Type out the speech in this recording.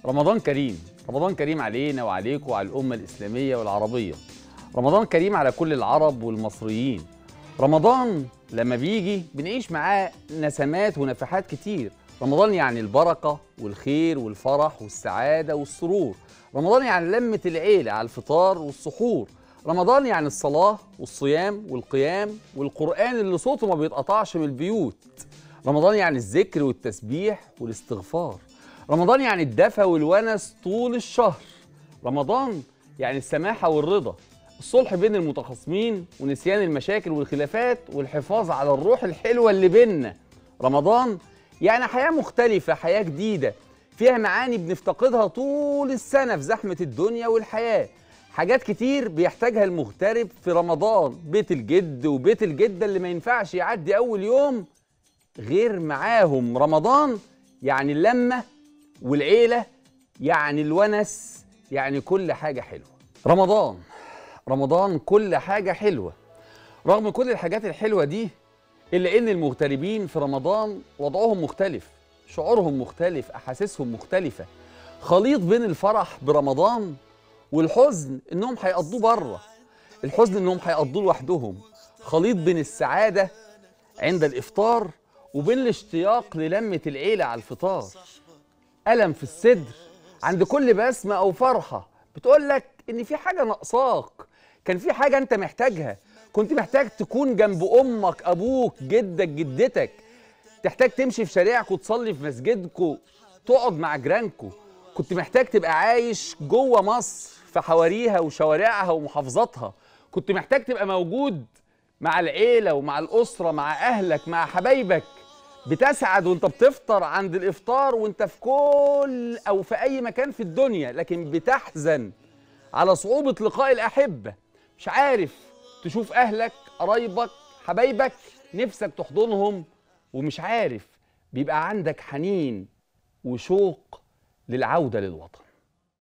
رمضان كريم رمضان كريم علينا وعليكم وعلى الأمة الإسلامية والعربية رمضان كريم على كل العرب والمصريين رمضان لما بيجي بنعيش معاه نسمات ونفحات كتير رمضان يعني البركة والخير والفرح والسعادة والسرور رمضان يعني لمة العيلة على الفطار والسحور رمضان يعني الصلاة والصيام والقيام والقرآن اللي صوته ما بيتقطعش من البيوت رمضان يعني الذكر والتسبيح والاستغفار رمضان يعني الدفى والونس طول الشهر رمضان يعني السماحة والرضا الصلح بين المتخاصمين ونسيان المشاكل والخلافات والحفاظ على الروح الحلوة اللي بينا رمضان يعني حياة مختلفة حياة جديدة فيها معاني بنفتقدها طول السنة في زحمة الدنيا والحياة حاجات كتير بيحتاجها المغترب في رمضان بيت الجد وبيت الجدة اللي ما ينفعش يعدي أول يوم غير معاهم رمضان يعني اللمة والعيلة يعني الونس يعني كل حاجة حلوة رمضان رمضان كل حاجة حلوة رغم كل الحاجات الحلوة دي إلا إن المغتربين في رمضان وضعهم مختلف شعورهم مختلف أحاسيسهم مختلفة خليط بين الفرح برمضان والحزن إنهم هيقضوه بره الحزن إنهم هيقضوه لوحدهم خليط بين السعادة عند الإفطار وبين الاشتياق للمة العيلة على الفطار ألم في الصدر عند كل بسمة أو فرحة بتقول لك إن في حاجة ناقصاك كان في حاجة أنت محتاجها كنت محتاج تكون جنب أمك أبوك جدك جدتك تحتاج تمشي في شارعكم تصلي في مسجدكم تقعد مع جيرانكم كنت محتاج تبقى عايش جوه مصر في حواريها وشوارعها ومحافظاتها كنت محتاج تبقى موجود مع العيلة ومع الأسرة مع أهلك مع حبايبك بتسعد وانت بتفطر عند الافطار وانت في كل او في اي مكان في الدنيا لكن بتحزن على صعوبة لقاء الأحبة مش عارف تشوف أهلك قرايبك حبايبك نفسك تحضنهم ومش عارف بيبقى عندك حنين وشوق للعودة للوطن